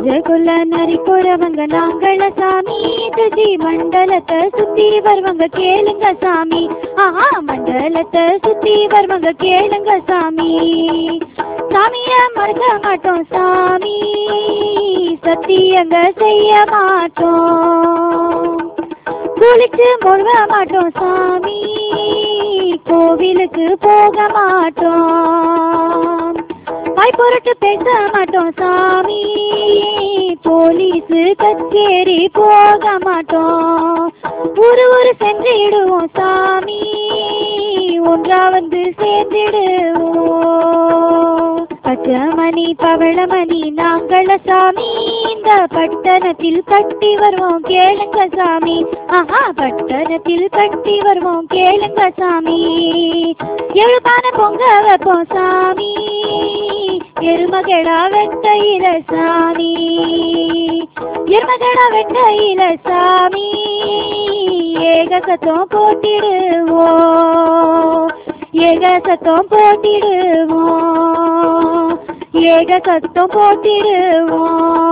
பூஜைக்குள்ள நரி போறவங்க நாங்கள சாமி துஜி மண்டலத்தை சுத்தி வருவாங்க கேளுங்க சாமி ஆஹா மண்டலத்தை சுத்தி வருவாங்க கேளுங்க சாமி சாமிய மறக்க மாட்டோம் சாமி சத்தியங்க செய்ய மாட்டோம் குளிச்சு முழுக மாட்டோம் சாமி கோவிலுக்கு போக மாட்டோம் வாய் பொருட்டு பேச மாட்டோம் சாமி போலீஸ் கச்சேரி போக மாட்டோம் ஒரு ஒரு சென்றிடுவோம் சாமி ஒன்றா வந்து சேர்ந்திடுவோம் பச்சமணி பவளமணி நாங்கள சாமி இந்த பட்டணத்தில் கட்டி வருவோம் கேளுங்க சாமி ஆஹா பட்டணத்தில் கட்டி வருவோம் கேளுங்க சாமி எழுப்பான பொங்க வைப்போம் சாமி எருமகடா வெட்டையில சாமி எருமகடா வெட்டையில சாமி ஏக சத்தம் போட்டிடுவோம் ஏக சத்தம் போட்டிடுவோம் ஏக சத்தம் போட்டிடுவோம்